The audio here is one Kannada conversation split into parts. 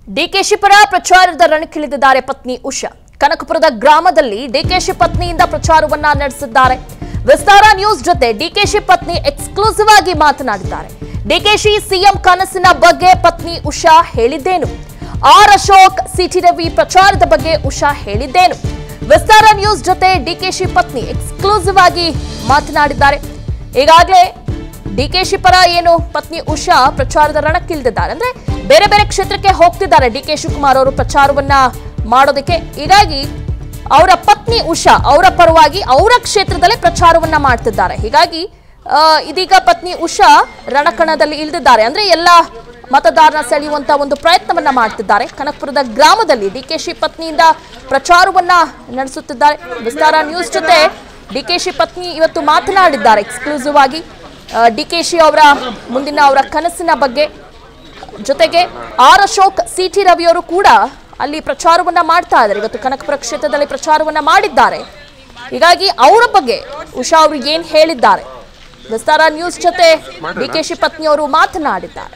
ಡಿಕೆಶಿ ಪರ ಪ್ರಚಾರದ ರಣಕ್ಕಿಳಿದಿದ್ದಾರೆ ಪತ್ನಿ ಉಷಾ ಕನಕಪುರದ ಗ್ರಾಮದಲ್ಲಿ ಡಿಕೆಶಿ ಪತ್ನಿಯಿಂದ ಪ್ರಚಾರವನ್ನ ನಡೆಸಿದ್ದಾರೆ ವಿಸ್ತಾರ ನ್ಯೂಸ್ ಜೊತೆ ಡಿಕೆಶಿ ಪತ್ನಿ ಎಕ್ಸ್ಕ್ಲೂಸಿವ್ ಆಗಿ ಮಾತನಾಡಿದ್ದಾರೆ ಡಿಕೆಶಿ ಸಿಎಂ ಕನಸಿನ ಬಗ್ಗೆ ಪತ್ನಿ ಉಷಾ ಹೇಳಿದ್ದೇನು ಆರ್ ಅಶೋಕ್ ಸಿಟಿ ರವಿ ಪ್ರಚಾರದ ಬಗ್ಗೆ ಉಷಾ ಹೇಳಿದ್ದೇನು ವಿಸ್ತಾರ ನ್ಯೂಸ್ ಜೊತೆ ಡಿಕೆಶಿ ಪತ್ನಿ ಎಕ್ಸ್ಕ್ಲೂಸಿವ್ ಆಗಿ ಮಾತನಾಡಿದ್ದಾರೆ ಈಗಾಗಲೇ ಡಿಕೆಶಿ ಪರ ಏನು ಪತ್ನಿ ಉಷಾ ಪ್ರಚಾರದ ರಣಕ್ಕಿಳಿದಿದ್ದಾರೆ ಅಂದ್ರೆ ಬೇರೆ ಬೇರೆ ಕ್ಷೇತ್ರಕ್ಕೆ ಹೋಗ್ತಿದ್ದಾರೆ ಡಿ ಕೆ ಶಿವಕುಮಾರ್ ಅವರು ಪ್ರಚಾರವನ್ನ ಮಾಡೋದಕ್ಕೆ ಹೀಗಾಗಿ ಅವರ ಪತ್ನಿ ಉಷಾ ಅವರ ಪರವಾಗಿ ಅವರ ಕ್ಷೇತ್ರದಲ್ಲೇ ಪ್ರಚಾರವನ್ನ ಮಾಡ್ತಿದ್ದಾರೆ ಹೀಗಾಗಿ ಆ, ಇದೀಗ ಪತ್ನಿ ಉಷಾ ರಣಕಣದಲ್ಲಿ ಇಳಿದಿದ್ದಾರೆ ಅಂದ್ರೆ ಎಲ್ಲ ಮತದಾರನ ಸೆಳೆಯುವಂತ ಒಂದು ಪ್ರಯತ್ನವನ್ನ ಮಾಡ್ತಿದ್ದಾರೆ ಕನಕಪುರದ ಗ್ರಾಮದಲ್ಲಿ ಡಿಕೆಶಿ ಪತ್ನಿಯಿಂದ ಪ್ರಚಾರವನ್ನ ನಡೆಸುತ್ತಿದ್ದಾರೆ ವಿಸ್ತಾರ ನ್ಯೂಸ್ ಜೊತೆ ಡಿಕೆಶಿ ಪತ್ನಿ ಇವತ್ತು ಮಾತನಾಡಿದ್ದಾರೆ ಎಕ್ಸ್ಕ್ಲೂಸಿವ್ ಆಗಿ ಡಿಕೆಶಿ ಅವರ ಮುಂದಿನ ಅವರ ಕನಸಿನ ಬಗ್ಗೆ ಜೊತೆಗೆ ಆರ್ ಅಶೋಕ್ ಸಿ ಟಿ ರವಿಯವರು ಕೂಡ ಅಲ್ಲಿ ಪ್ರಚಾರವನ್ನ ಮಾಡ್ತಾ ಇದ್ದಾರೆ ಇವತ್ತು ಕನಕಪುರ ಕ್ಷೇತ್ರದಲ್ಲಿ ಪ್ರಚಾರವನ್ನ ಮಾಡಿದ್ದಾರೆ ಹೀಗಾಗಿ ಅವರ ಬಗ್ಗೆ ಉಷಾ ಅವರು ಏನ್ ಹೇಳಿದ್ದಾರೆ ವಿಸ್ತಾರ ನ್ಯೂಸ್ ಜೊತೆ ಡಿಕೆಶಿ ಪತ್ನಿಯವರು ಮಾತನಾಡಿದ್ದಾರೆ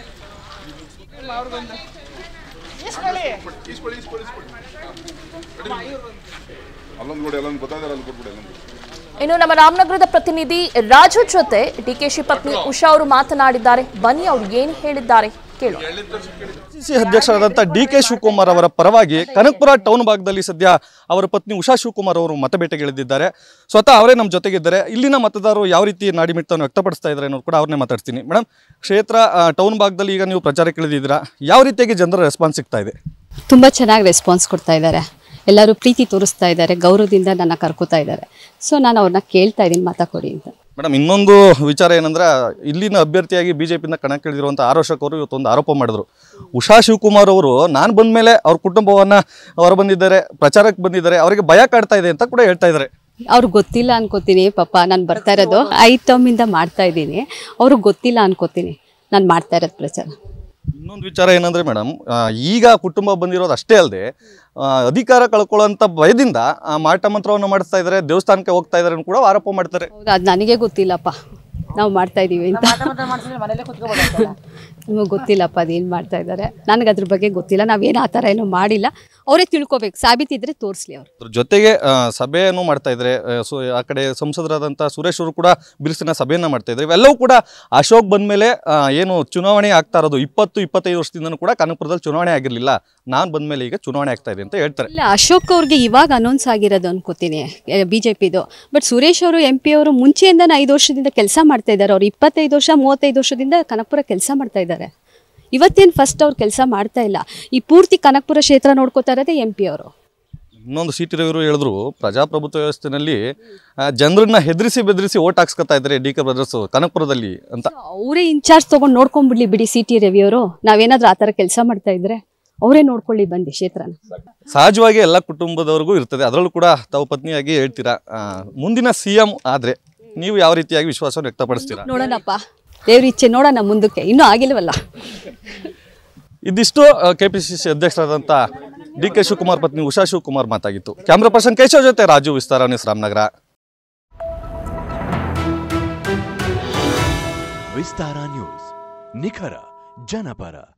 ಅಲ್ಲೊಂದು ನೋಡಿ ಅಲ್ಲೊಂದು ಗೊತ್ತಾದ್ರೆ ಅಲ್ಲಿ ಕೊಟ್ಬಿಡಿ ಅಲ್ಲೊಂದು ಇನ್ನು ನಮ್ಮ ರಾಮನಗರದ ಪ್ರತಿನಿಧಿ ರಾಜು ಜೊತೆ ಡಿಕೆಶಿ ಪತ್ನಿ ಉಷಾ ಅವರು ಮಾತನಾಡಿದ್ದಾರೆ ಬನ್ನಿ ಅವ್ರು ಏನು ಹೇಳಿದ್ದಾರೆ ಕೇಳೋಣ ಸಿ ಅಧ್ಯಕ್ಷರಾದಂಥ ಡಿ ಕೆ ಶಿವಕುಮಾರ್ ಅವರ ಪರವಾಗಿ ಕನಕಪುರ ಟೌನ್ ಭಾಗದಲ್ಲಿ ಸದ್ಯ ಅವರ ಪತ್ನಿ ಉಷಾ ಶಿವಕುಮಾರ್ ಅವರು ಮತಬೇಟೆಗಿಳಿದಿದ್ದಾರೆ ಸ್ವತಃ ಅವರೇ ನಮ್ಮ ಜೊತೆಗಿದ್ದಾರೆ ಇಲ್ಲಿನ ಮತದಾರರು ಯಾವ ರೀತಿ ನಾಡಿಮಿಟ್ಟವನ್ನು ವ್ಯಕ್ತಪಡಿಸ್ತಾ ಇದ್ದಾರೆ ಅನ್ನೋದು ಕೂಡ ಅವ್ರನ್ನೇ ಮಾತಾಡ್ತೀನಿ ಮೇಡಮ್ ಕ್ಷೇತ್ರ ಆ, ಟೌನ್ ಭಾಗದಲ್ಲಿ ಈಗ ನೀವು ಪ್ರಚಾರಕ್ಕೆ ಇಳಿದಿದ್ದೀರಾ ಯಾವ ರೀತಿಯಾಗಿ ಜನರ ರೆಸ್ಪಾನ್ಸ್ ಸಿಗ್ತಾ ಇದೆ ತುಂಬ ಚೆನ್ನಾಗಿ ರೆಸ್ಪಾನ್ಸ್ ಕೊಡ್ತಾ ಇದ್ದಾರೆ ಎಲ್ಲರೂ ಪ್ರೀತಿ ತೋರಿಸ್ತಾ ಇದ್ದಾರೆ ಗೌರವದಿಂದ ನನ್ನ ಕರ್ಕೋತಾ ಇದ್ದಾರೆ ಸೊ ನಾನು ಅವ್ರನ್ನ ಕೇಳ್ತಾ ಇದ್ದೀನಿ ಮಾತಾಕೊಡಿ ಅಂತ ಮೇಡಮ್ ಇನ್ನೊಂದು ವಿಚಾರ ಏನಂದ್ರೆ ಇಲ್ಲಿನ ಅಭ್ಯರ್ಥಿಯಾಗಿ ಬಿಜೆಪಿಯಿಂದ ಕಣಕ್ಕಿಳಿದಿರುವಂಥ ಆರೋಷಕ್ ಅವರು ಇವತ್ತೊಂದು ಆರೋಪ ಮಾಡಿದ್ರು ಉಷಾ ಶಿವಕುಮಾರ್ ಅವರು ನಾನು ಬಂದ ಮೇಲೆ ಅವ್ರ ಕುಟುಂಬವನ್ನ ಹೊರ ಬಂದಿದ್ದಾರೆ ಪ್ರಚಾರಕ್ಕೆ ಬಂದಿದ್ದಾರೆ ಅವರಿಗೆ ಭಯ ಕಾಡ್ತಾ ಇದೆ ಅಂತ ಕೂಡ ಹೇಳ್ತಾ ಇದ್ದಾರೆ ಅವ್ರಿಗೆ ಗೊತ್ತಿಲ್ಲ ಅನ್ಕೋತೀನಿ ಪಾಪ ನಾನು ಬರ್ತಾ ಇರೋದು ಐದು ಟರ್ಮಿಂದ ಮಾಡ್ತಾ ಇದ್ದೀನಿ ಅವ್ರಿಗೆ ಗೊತ್ತಿಲ್ಲ ಅನ್ಕೋತೀನಿ ನಾನು ಮಾಡ್ತಾ ಇರೋದು ಪ್ರಚಾರ ಇನ್ನೊಂದು ವಿಚಾರ ಏನಂದ್ರೆ ಮೇಡಮ್ ಈಗ ಕುಟುಂಬ ಬಂದಿರೋದು ಅಷ್ಟೇ ಅಲ್ಲದೆ ಅಧಿಕಾರ ಕಳ್ಕೊಳ್ಳೋಂಥ ಭಯದಿಂದ ಆ, ಮಾಟ ಮಂತ್ರವನ್ನು ಮಾಡಿಸ್ತಾ ಇದ್ದಾರೆ ದೇವಸ್ಥಾನಕ್ಕೆ ಹೋಗ್ತಾ ಇದ್ದಾರೆ ಅಂತ ಕೂಡ ಆರೋಪ ಮಾಡ್ತಾರೆ ಹೌದು ಅದು ನನಗೆ ಗೊತ್ತಿಲ್ಲಪ್ಪ ನಾವು ಮಾಡ್ತಾ ಇದ್ದೀವಿ ಅಂತ ನಿಮಗೆ ಗೊತ್ತಿಲ್ಲಪ್ಪ ಅದೇನು ಮಾಡ್ತಾ ಇದ್ದಾರೆ ನನಗೆ ಅದ್ರ ಬಗ್ಗೆ ಗೊತ್ತಿಲ್ಲ ನಾವೇನು ಆ ಥರ ಏನೂ ಮಾಡಿಲ್ಲ ಅವರೇ ತಿಳ್ಕೊಬೇಕು ಸಾಬೀತಿದ್ರೆ ತೋರಿಸ್ಲಿ ಅವರು ಅದ್ರ ಜೊತೆಗೆ ಆ, ಸಭೆಯನ್ನು ಮಾಡ್ತಾ ಇದ್ದಾರೆ ಆ, ಸೊ ಆ ಕಡೆ ಸಂಸದರಾದಂಥ ಸುರೇಶ್ ಅವರು ಕೂಡ ಬಿರುಸಿನ ಸಭೆಯನ್ನ ಮಾಡ್ತಾ ಇದ್ದಾರೆ ಇವೆಲ್ಲವೂ ಕೂಡ ಅಶೋಕ್ ಬಂದ್ಮೇಲೆ ಆ, ಏನು ಚುನಾವಣೆ ಆಗ್ತಾ ಇರೋದು ಇಪ್ಪತ್ತು ಇಪ್ಪತ್ತೈದು ವರ್ಷದಿಂದನೂ ಕೂಡ ಕನಕಪುರದಲ್ಲಿ ಚುನಾವಣೆ ಆಗಿರಲಿಲ್ಲ ನಾನು ಬಂದ್ಮೇಲೆ ಈಗ ಚುನಾವಣೆ ಆಗ್ತಾ ಇದೆ ಅಂತ ಹೇಳ್ತಾರೆ ಇಲ್ಲ ಅಶೋಕ್ ಅವ್ರಿಗೆ ಇವಾಗ ಅನೌನ್ಸ್ ಆಗಿರೋದು ಅನ್ಕೋತೀನಿ ಬಿ ಜೆ ಪಿದು ಬಟ್ ಸುರೇಶ್ ಅವರು ಎಂ ಪಿ ಅವರು ಮುಂಚೆಯಿಂದನೇ ಐದು ವರ್ಷದಿಂದ ಕೆಲಸ ಮಾಡ್ತಾ ಇದ್ದಾರೆ ಅವ್ರು ಇಪ್ಪತ್ತೈದು ವರ್ಷ ಮೂವತ್ತೈದು ವರ್ಷದಿಂದ ಕನಕಪುರ ಕೆಲಸ ಮಾಡ್ತಾ ಇದ್ದಾರೆ ಇವತ್ತೇನು ಫಸ್ಟ್ ಅವ್ರು ಕೆಲಸ ಮಾಡ್ತಾ ಇಲ್ಲ ಈ ಪೂರ್ತಿ ಕನಕಪುರ ಕ್ಷೇತ್ರ ನೋಡ್ಕೋತಾ ಇರೋದೇ ಎಂ ಪಿ ಅವರು ಇನ್ನೊಂದು ಸಿ ಟಿ ರವಿಯವರು ಹೇಳಿದ್ರು ಪ್ರಜಾಪ್ರಭುತ್ವ ವ್ಯವಸ್ಥೆನಲ್ಲಿ ಜನರನ್ನ ಹೆದರಿಸಿ ಬೆದರಿಸಿ ಓಟ್ ಹಾಕ್ಸ್ಕೊತಾ ಇದ್ದಾರೆ ಡಿ ಕೆ ಬ್ರದರ್ಸ್ ಕನಕಪುರದಲ್ಲಿ ಅಂತ ಅವರೇ ಇನ್ಚಾರ್ಜ್ ತೊಗೊಂಡು ನೋಡ್ಕೊಂಡ್ಬಿಡ್ಲಿ ಬಿಡಿ ಸಿ ಟಿ ರವಿಯವರು ನಾವೇನಾದ್ರೂ ಆ ಥರ ಕೆಲಸ ಮಾಡ್ತಾ ಇದ್ರೆ ಅವರೇ ನೋಡ್ಕೊಳ್ಳಿ ಬಂದು ಕ್ಷೇತ್ರನ ಸಹಜವಾಗಿ ಎಲ್ಲ ಕುಟುಂಬದವ್ರಿಗೂ ಇರ್ತದೆ ಅದರಲ್ಲೂ ಕೂಡ ತಾವು ಪತ್ನಿಯಾಗಿ ಹೇಳ್ತೀರಾ ಆ, ಮುಂದಿನ ಸಿ ಎಂ ಆದರೆ ನೀವು ಯಾವ ರೀತಿಯಾಗಿ ವಿಶ್ವಾಸವನ್ನು ವ್ಯಕ್ತಪಡಿಸ್ತೀರಾ ನೋಡೋಣಪ್ಪ ದೇವ್ರ ಇಚ್ಛೆ ನೋಡೋಣ ಮುಂದಕ್ಕೆ ಇನ್ನೂ ಆಗಿಲ್ವಲ್ಲ ಇದಿಷ್ಟು ಕೆ ಪಿ ಸಿ ಸಿ ಅಧ್ಯಕ್ಷರಾದಂಥ ಡಿ ಕೆ ಶಿವಕುಮಾರ್ ಪತ್ನಿ ಉಷಾ ಶಿವಕುಮಾರ್ ಮಾತಾಗಿತ್ತು ಕ್ಯಾಮ್ರಾ ಪರ್ಸನ್ ಕೇಶವ್ ಜೊತೆ ರಾಜು ವಿಸ್ತಾರ ನ್ಯೂಸ್ ರಾಮನಗರ ವಿಸ್ತಾರ ನ್ಯೂಸ್ ನಿಖರ ಜನಪರ